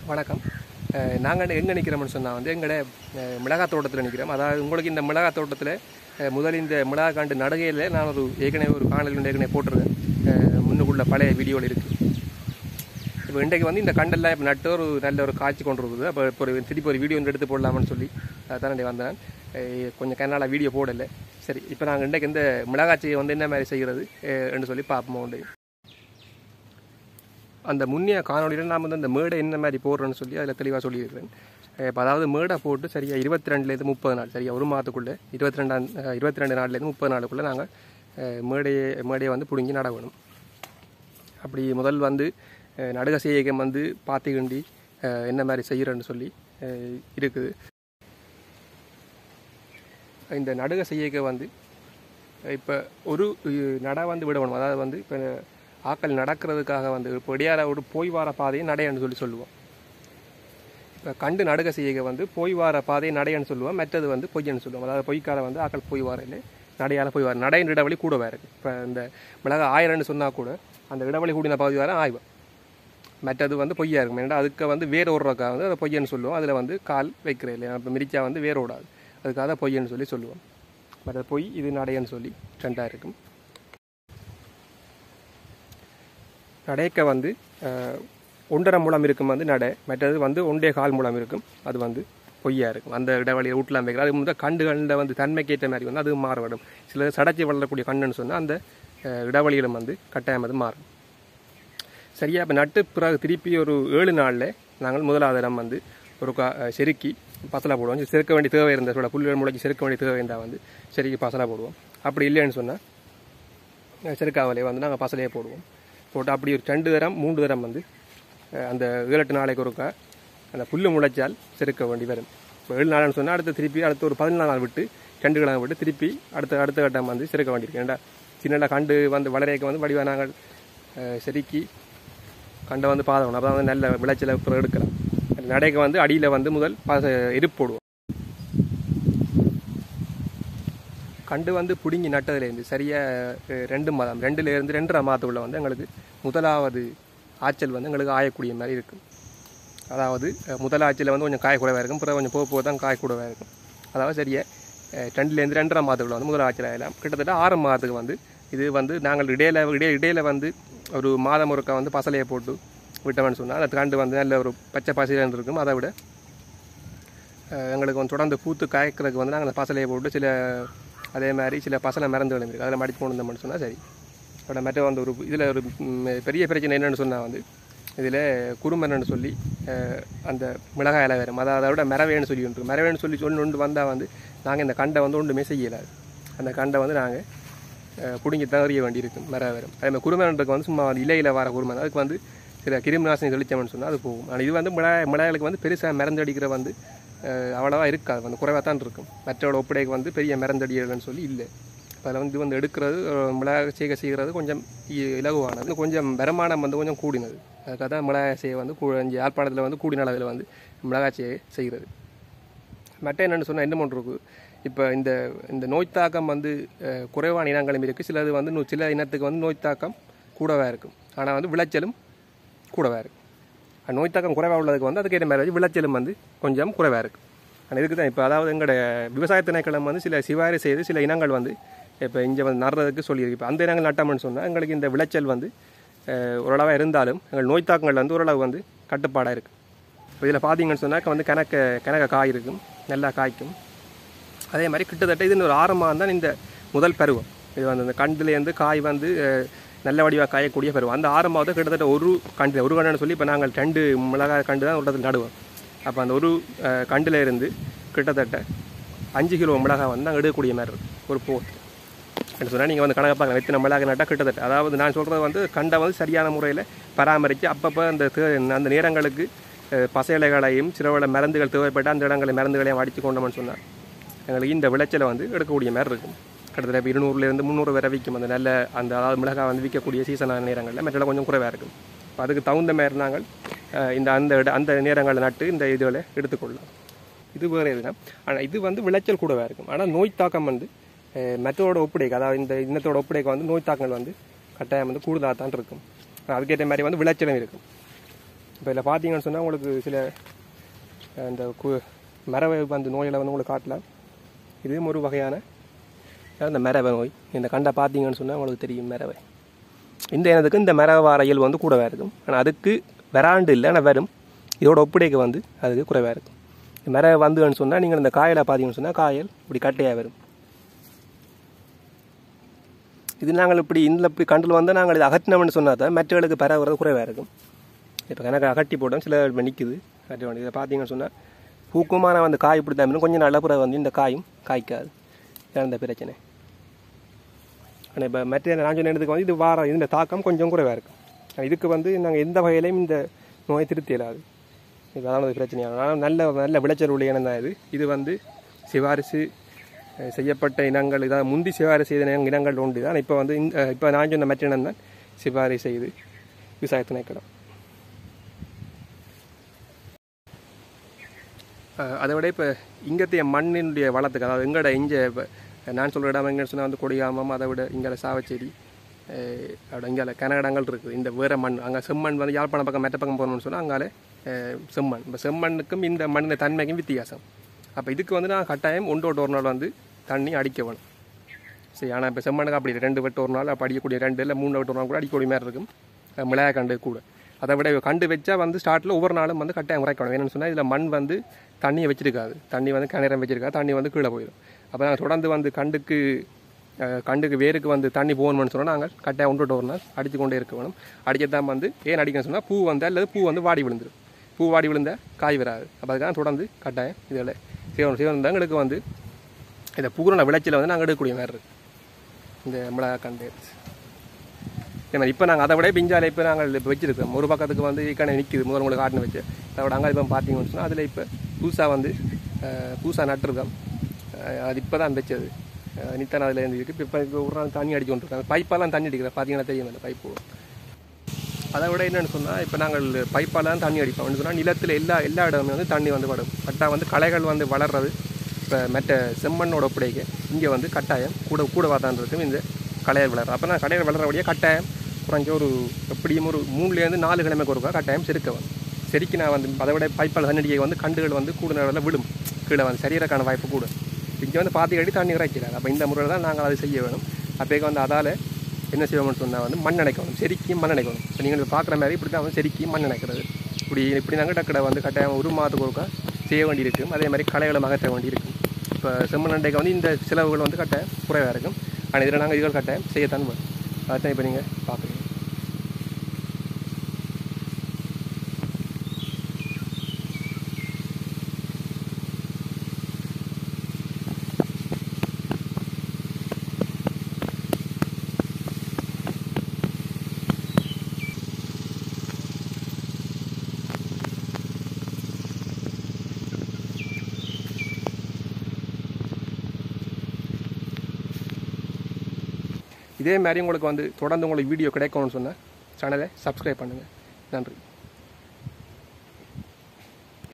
வணக்கம் நாங்கள் எங்கே நிற்கிறோம்னு சொன்னால் வந்து எங்களோட அஹ், மிளகாய் தோட்டத்தில் நிற்கிறோம் அதாவது உங்களுக்கு இந்த மிளகாய் தோட்டத்தில் அஹ், முதல் இந்த மிளகாய் காண்டு நடுகையில் நான் ஒரு ஏற்கனவே ஒரு காணொலி ஒன்று ஏற்கனவே போட்டிருக்கேன் அஹ், முன்னுக்குள்ள பழைய வீடியோவில் இருக்குது இப்போ இன்றைக்கு வந்து இந்த கண்டெல்லாம் இப்போ நட்டு ஒரு நல்ல ஒரு காய்ச்சி கொண்டு இருக்குது அப்போ இப்போ ஒரு திருப்பி ஒரு வீடியோ ஒன்று எடுத்து போடலாம்னு சொல்லி அதான் இன்றைக்கு வந்தேன் அஹ், கொஞ்சம் கண்ணால் வீடியோ போடலை சரி இப்போ நாங்கள் இன்றைக்கு இந்த மிளகாய்ச்சியை வந்து என்ன மாதிரி செய்கிறது அஹ், என்று சொல்லி பார்ப்போம் உண்டு அந்த முன்னைய காணொலியில் நாம் வந்து அந்த மேடை என்ன மாதிரி போடுறோன்னு சொல்லி அதில் தெளிவாக சொல்லியிருக்கிறேன் இப்போ அதாவது மேடை போட்டு சரியாக இருபத்தி ரெண்டுலேருந்து முப்பது நாள் சரியா ஒரு மாதத்துக்குள்ளே இருபத்தி ரெண்டாம் இருபத்தி ரெண்டு நாள்லேருந்து முப்பது நாளுக்குள்ளே நாங்கள் மேடையை மேடையை வந்து பிடுங்கி நட வேணும் அப்படி முதல் வந்து அஹ், நடுக செய்யகம் வந்து பார்த்துக்கிண்டி அஹ், என்ன மாதிரி செய்கிறேன்னு சொல்லி அஹ், இருக்குது இந்த நடுக செய்யக வந்து இப்போ ஒரு அஹ், நட வந்து விடணும் அதாவது வந்து இப்போ ஆக்கள் நடக்கிறதுக்காக வந்து இப்போ இடையால ஒரு போய் வார பாதையை நடையன்னு சொல்லி சொல்லுவோம் இப்போ கண்டு நடுக செய்யக வந்து போய் வார பாதையை நடையன்னு சொல்லுவோம் மற்றது வந்து பொய்யன்னு சொல்லுவோம் அதாவது பொய்க்கால வந்து ஆக்கள் போய் வாரையில் நடையால போய் வார நடையின் இடைவெளி கூட வேறு இப்போ இந்த மிளகா ஆயிரம்னு சொன்னால் கூட அந்த இடைவெளி கூடின பகுதி வர ஆய்வு மற்றது வந்து பொய்யா இருக்கும் ஏன்னா அதுக்கு வந்து வேர் ஓடுறதுக்காக வந்து அதை பொய்யன்னு சொல்லுவோம் அதில் வந்து கால் வைக்கிற இல்லையா இப்போ மிரிச்சா வந்து வேர் ஓடாது அதுக்காக தான் பொய்யன்னு சொல்லி சொல்லுவோம் மற்ற பொய் இது நடையன்னு சொல்லி ரெண்டாக இருக்கும் நடைக்க வந்து அஹ், ஒன்றரை மூலம் இருக்கும் வந்து நடை மற்றது வந்து ஒன்றே கால் மூலம் இருக்கும் அது வந்து பொய்யா இருக்கும் அந்த இடைவெளியை விட்டுலாம் வைக்கிறது அது முதல் கண்டுகளில் வந்து தன்மைக்கேற்ற மாதிரி வந்து அது மாறுபடும் சில சடைச்சி வளரக்கூடிய கண்ணுன்னு சொன்னால் அந்த அஹ், இடைவெளியிலும் வந்து கட்டாயம் அது மாறும் சரியா இப்போ நட்டு பிறகு திருப்பி ஒரு ஏழு நாளில் நாங்கள் முதலாவது இடம் வந்து ஒரு கா அஹ், செருக்கி பசலா போடுவோம் செருக்க வேண்டிய தேவை இருந்த சொல்ல புல்லுகள் முளைச்சி செருக்க வேண்டிய தேவை இருந்தால் வந்து செருக்கி பசலா போடுவோம் அப்படி இல்லைன்னு சொன்னால் செருக்காவலே வந்து நாங்கள் பசலையே போடுவோம் போட்டு அப்படி ஒரு ரெண்டு தரம் மூன்று தரம் வந்து அஹ், அந்த ஏழெட்டு நாளைக்கு ஒருக்கா அந்த புல்லு முளைச்சால் செருக்க வேண்டி வரும் இப்போ ஏழு நாள்னு சொன்னால் அடுத்து திருப்பி அடுத்து ஒரு பதினாலு நாள் விட்டு ரெண்டு கிழமை விட்டு திருப்பி அடுத்த அடுத்த கட்டம் வந்து செருக்க வேண்டியிருக்கு ஏன்டா சின்ன கண்டு வந்து வளரேக்க வந்து வடிவா நாங்கள் அஹ், செருக்கி கண்டை வந்து பாதம் அப்போ வந்து நல்ல விளைச்சலை அப்புறம் எடுக்கலாம் அந்த நடைக்கு வந்து அடியில் வந்து முதல் பாச இருப்பு போடுவோம் கண்டு வந்து பிடுங்கி நட்டதுலேருந்து சரியாக ரெண்டு மாதம் ரெண்டுலேருந்து ரெண்டரை மாதத்துக்குள்ள வந்து எங்களுக்கு முதலாவது ஆய்ச்சல் வந்து எங்களுக்கு ஆயக்கூடிய மாதிரி இருக்கும் அதாவது அஹ், முதல் ஆய்ச்சல் வந்து கொஞ்சம் காய கூடவாக இருக்கும் பிறகு கொஞ்சம் போக போக தான் காய கூடவாக இருக்கும் அதாவது சரியாக அஹ், ரெண்டுலேருந்து ரெண்டரை மாதத்துக்குள்ள வந்து முதல் ஆய்ச்சல் ஆகலாம் கிட்டத்தட்ட ஆறு மாதத்துக்கு வந்து இது வந்து நாங்கள் இடையில இடையில இடையில வந்து ஒரு மாதம் ஒருக்கா வந்து பசலையை போட்டு விட்டோம்னு சொன்னால் அந்த கண்டு வந்து நல்ல ஒரு பச்சை பசிலன்னு இருக்கும் அதை விட அஹ், எங்களுக்கு வந்து தொடர்ந்து பூத்து காய்க்கிறதுக்கு வந்து நாங்கள் அந்த பசலையை போட்டு சில அதே மாதிரி சில பசலை மறந்துகள் இருக்குது அதில் மடித்து கொண்டு வந்தோம்னு சொன்னால் சரி அதோட மற்ற வந்து ஒரு இதில் ஒரு ம், பெரிய பிரச்சனை என்னென்னு சொன்னால் வந்து இதில் குறும்பன்னு சொல்லி அஹ், அந்த மிளகாய் இலை வரும் அதாவது அதை விட மரவேன்னு சொல்லி ஒன்று மரவேன்னு சொல்லி சொல்லி ஒன்று வந்தால் வந்து நாங்கள் இந்த கண்டை வந்து ஒன்றுமே செய்யலாது அந்த கண்டை வந்து நாங்கள் பிடுங்கி தவறிய வேண்டியிருக்கும் மர வரும் அதே மாதிரி குருமனத்துக்கு வந்து சும்மா வந்து இலையில் வர குருமன் அதுக்கு வந்து சில கிருமி நாசினி தெளிச்சோம்னு சொன்னால் அது போகும் ஆனால் இது வந்து மிளகாய் மிளகாய்களுக்கு வந்து பெருசாக மருந்தடிக்கிற வந்து அஹ், அவ்வளவா இருக்காது வந்து குறைவாக தான் இருக்கும் மற்றோட ஒப்படைக்கு வந்து பெரிய மருந்தடிகள்னு சொல்லி இல்லை அதில் வந்து இது வந்து எடுக்கிறது அஹ், மிளகாய் செய்க செய்கிறது கொஞ்சம் இ- இலகுவானது கொஞ்சம் வருமானம் வந்து கொஞ்சம் கூடினது அதுக்காக தான் மிளகாய் செய்ய வந்து கூ- இங்க யாழ்ப்பாணத்தில் வந்து கூடின அளவில் வந்து மிளகாய் செய்ய செய்கிறது மற்ற என்னென்னு சொன்னால் என்ன பண்ணுறது இப்போ இந்த இந்த நோய் தாக்கம் வந்து அஹ், குறைவான இனங்களும் இருக்குது சிலது வந்து நு- சில இனத்துக்கு வந்து நோய் தாக்கம் கூடவே இருக்கும் ஆனால் வந்து விளைச்சலும் கூடவே இருக்கும் அந்த நோய் தாக்கம் குறைவாக உள்ளதுக்கு வந்து அதுக்கேற்ற மாதிரி வச்சு விளைச்சலும் வந்து கொஞ்சம் குறைவாக இருக்கும் ஆனால் இதுக்கு தான் இப்போ அதாவது எங்களோட விவசாய திணைக்களம் வந்து சில சிவாரி செய்து சில இனங்கள் வந்து இப்போ இங்கே வந்து நடுறதுக்கு சொல்லியிருக்கு இப்போ அந்த இனங்கள் நட்டோம்னு சொன்னால் எங்களுக்கு இந்த விளைச்சல் வந்து அஹ், ஓரளவாக இருந்தாலும் எங்கள் நோய் தாக்கங்கள் வந்து ஓரளவு வந்து கட்டுப்பாடாக இருக்குது இப்போ இதில் பார்த்தீங்கன்னு சொன்னாக்க வந்து கணக்க கணக்க காய் இருக்கும் நல்லா காய்க்கும் அதே மாதிரி கிட்டத்தட்ட இது ஒரு ஆறு மாதம் தான் இந்த முதல் பருவம் இது வந்து அந்த கண்டுலேருந்து காய் வந்து அஹ், நல்ல வடிவாக காயக்கூடிய பருவம் அந்த ஆறு மாதம் கிட்டத்தட்ட ஒரு கண்டு ஒரு கண்டுன்னு சொல்லி இப்போ நாங்கள் ரெண்டு மிளகாய் கண்டு தான் ஒரு இடத்துல நடுவோம் அப்போ அந்த ஒரு அஹ், கண்டுல இருந்து கிட்டத்தட்ட அஞ்சு கிலோ மிளகாய் வந்து நாங்கள் எடுக்கக்கூடிய மாதிரி இருக்கும் ஒரு போஸ்ட் என்ன சொன்னால் நீங்கள் வந்து கணக்கு பார்க்கலாம் எத்தனை மிளகாய் நட்டால் கிட்டத்தட்ட அதாவது நான் சொல்கிறது வந்து கண்டை வந்து சரியான முறையில் பராமரித்து அப்பப்போ அந்த தே- அந்த நேரங்களுக்கு அஹ், பசைலைகளையும் சிலவள மருந்துகள் தேவைப்பட்ட அந்த இடங்களை மருந்துகளையும் அடித்து கொண்டோம்னு சொன்னார் எங்களுக்கு இந்த விளைச்சலை வந்து எடுக்கக்கூடிய மாதிரி இருக்கும் கிட்டத்தட்ட இப்போ இருநூறுலேருந்து முந்நூறு வரை விற்கும் அந்த நல்ல அந்த அதாவது மிளகாய் வந்து விற்கக்கூடிய சீசனான நேரங்களில் மற்ற கொஞ்சம் குறைவாக இருக்கும் அப்ப அதுக்கு தகுந்த மாதிரி நாங்கள் அஹ், இந்த அந்த இட அந்த நேரங்களை நட்டு இந்த இதுகளை எடுத்துக்கொள்ளலாம் இது வேறு எதுனா ஆனால் இது வந்து விளைச்சல் கூடவே இருக்கும் ஆனால் நோய் தாக்கம் வந்து அஹ், மற்றோட ஒப்படைக்கு அதாவது இந்த இனத்தோட ஒப்படைக்கு வந்து நோய் தாக்கங்கள் வந்து கட்டாயம் வந்து கூடுதலாக தான் இருக்கும் அதுக்கேற்ற மாதிரி வந்து விளைச்சலும் இருக்கும் இப்போ இதில் பார்த்தீங்கன்னு சொன்னால் உங்களுக்கு சில அஹ், இந்த கு மரவை வந்து நோய்களை வந்து உங்களுக்கு காட்டலாம் இதுவும் ஒரு வகையான அஹ், இந்த மரவை நோய் இந்த கண்டை பார்த்தீங்கன்னு சொன்னால் உங்களுக்கு தெரியும் மரவை இந்த இனத்துக்கு இந்த மரவை வார இயல்பு வந்து கூடவே இருக்கும் ஆனால் அதுக்கு வராண்டு இல்லை ஆனால் வரும் இதோட ஒப்படைக்கு வந்து அதுக்கு குறைவாக இருக்கும் இந்த மரவை வந்துன்னு சொன்னால் நீங்கள் இந்த காயில் பார்த்தீங்கன்னு சொன்னால் காயல் இப்படி கட்டையாக வரும் இது நாங்கள் இப்படி இந்த இப்படி கண்டில் வந்து நாங்கள் இது அகற்றினோம்னு சொன்னால் தான் மற்றவர்களுக்கு பரவுறது குறைவாக இருக்கும் இப்போ கணக்கு அகட்டி போட்டோம் சில நிற்குது கட்ட வேண்டியது இதை பார்த்தீங்கன்னு சொன்னால் பூக்குமான வந்து காய் இப்படி தான் கொஞ்சம் நல்ல பிறகு வந்து இந்த காயும் காய்க்காது இதான் இந்த பிரச்சனை ஆனால் இப்போ மற்ற நான் சொன்ன இடத்துக்கு வந்து இது வார இந்த தாக்கம் கொஞ்சம் குறைவாக இருக்கும் ஆனா இதுக்கு வந்து நாங்கள் எந்த வகையிலையும் இந்த நோயை திருத்தி இயலாது இது அதான் ஒரு பிரச்சனையாக ஆனால் நல்ல நல்ல விளைச்சல் உள்ள இனம் தான் இது இது வந்து சிபாரிசு அஹ், செய்யப்பட்ட இனங்கள் இதான் முந்தி சிபாரிசு செய்த இன- இனங்கள் உண்டு தான் இப்போ வந்து இந்த இப்போ நான் சொன்ன மற்ற இனம் தான் சிபாரிசு செய்து விவசாய திணைக்களம் அஹ், அதை விட இப்போ இங்கத்தைய மண்ணினுடைய வளத்துக்கு அதாவது எங்களோட இங்கே இப்போ நான் சொல்கிற இடம் எங்கன்னு சொன்னால் வந்து கொடியாமம் அதை விட இங்கே சாவச்சேரி அஹ், அப்படி இங்கே கனகடங்கள் இருக்குது இந்த வேற மண் அங்கே செம்மண் வந்து யாழ்ப்பாணம் பக்கம் மெட்ட பக்கம் போகணும்னு சொன்னால் அங்கால அஹ், செம்மண் இப்போ செம்மண்ணுக்கும் இந்த மண்ணின் தன்மைக்கும் வித்தியாசம் அப்போ இதுக்கு வந்து நான் கட்டாயம் ஒன்றோட்டு ஒரு நாள் வந்து தண்ணி அடிக்க வேணும் சரி ஆனால் இப்போ செம்மண்ணுக்கு அப்படி இல்லை. ரெண்டு வெட்டு ஒரு நாள் அப்போ அடிக்கக்கூடிய ரெண்டு இல்லை மூணு வெட்டு ஒரு நாள் கூட அடிக்கக்கூடிய மாதிரி இருக்கும் அஹ், மிளகாய் கண்டு கூட அதை விட கண்டு வச்சா வந்து ஸ்டார்ட்டில் ஒவ்வொரு நாளும் வந்து கட்டாயம் உரைக்கணும் என்னன்னு சொன்னால் இதில் மண் வந்து தண்ணியை வச்சிருக்காது தண்ணி வந்து கிணறம் வச்சிருக்காது தண்ணி வந்து கீழே போயிடும் அப்போ நாங்கள் தொடர்ந்து வந்து கண்டுக்கு அஹ், கண்டுக்கு வேருக்கு வந்து தண்ணி போகணும்னு சொன்னால் நாங்கள் கட்டாயம் ஒன்று ஒரு நாள் அடித்து கொண்டே இருக்க வேணும் அடிக்கத்தான் வந்து ஏன் அடிக்கணும்னு சொன்னால் பூ வந்து அல்லது பூ வந்து வாடி விழுந்துடும் பூ வாடி விழுந்தா காய் வராது அப்போ அதுக்காக தொடர்ந்து கட்டாயம் இதில் சிவன் சிவன் தான் எங்களுக்கு வந்து இந்த பூரண விளைச்சலை வந்து நாங்கள் எடுக்கக்கூடிய மாதிரி இருக்கு இந்த மிளகா கண்டு இதே மாதிரி இப்போ நாங்கள் அதை விட பிஞ்சாலை இப்போ நாங்கள் இப்போ வச்சிருக்கோம் ஒரு பக்கத்துக்கு வந்து கணை நிற்கிது முதல் உங்களுக்கு காட்டின வச்சு அதை விட அங்கே இப்போ பார்த்தீங்கன்னு சொன்னால் அதில் இப்போ புதுசாக வந்து அஹ், புதுசாக நட்டுருக்கோம் அஹ், அது இப்போ தான் வச்சது நித்தன் அதில் இருந்து இருக்குது இப்போ இப்போ ஒரு நாள் தண்ணி அடிச்சு கொண்டிருக்காங்க பைப்பெல்லாம் தண்ணி அடிக்கிறேன் பார்த்தீங்கன்னா தெரியும் அந்த பைப்பு அதை விட என்னன்னு சொன்னால் இப்போ நாங்கள் பைப்பால் தான் தண்ணி அடிப்போம் சொன்னால் நிலத்தில் எல்லா எல்லா இடமுமே வந்து தண்ணி வந்து படும் கட்டா வந்து களைகள் வந்து வளர்றது இப்போ மற்ற செம்மண்ணோட ஒப்படைக்க இங்கே வந்து கட்டாயம் கூட கூடவா தான் இருக்கும் இந்த களையல் வளர்றது அப்போ நான் களையல் வளர்றபடியே கட்டாயம் குறைஞ்ச ஒரு எப்படியும் ஒரு மூணுலேருந்து நாலு கிழமைக்கு ஒருக்கா கட்டாயம் செருக்கவன் செருக்கி நான் வந்து அதை விட பைப்பால் தண்ணி அடிக்க வந்து கண்டுகள் வந்து கூட நேரத்தில் விடும் கீழே வந்து சரியறக்கான வாய்ப்பு கூட இங்கே வந்து பாத்தி கட்டி தண்ணி இறைக்கிறாங்க அப்போ இந்த முறையில் தான் நாங்கள் அதை செய்ய வேணும் அப்போக்கு வந்து அதால் என்ன செய்வோம்னு சொன்னால் வந்து மண் அணைக்கணும் செருக்கி மண் அணைக்கணும் இப்போ நீங்கள் பார்க்குற மாதிரி இப்படி தான் வந்து செருக்கி மண் அணைக்கிறது இப்படி இப்படி நாங்கள் டக்கடை வந்து கட்டாயம் ஒரு மாதத்துக்கு ஒருக்கா செய்ய வேண்டியிருக்கும் அதே மாதிரி களைகளை அகற்ற வேண்டியிருக்கும் இப்போ செம்மண் அண்டைக்கு வந்து இந்த செலவுகள் வந்து கட்டாயம் குறைவாக இருக்கும் ஆனால் இதில் நாங்கள் இதுகள் கட்டாயம் செய்யத்தான் வேணும் அதுதான் இப்போ நீங்கள் பார்க்குறீங்க இதே மாதிரி உங்களுக்கு வந்து தொடர்ந்து உங்களுக்கு வீடியோ கிடைக்கும்னு சொன்னால் சேனலை சப்ஸ்கிரைப் பண்ணுங்கள் நன்றி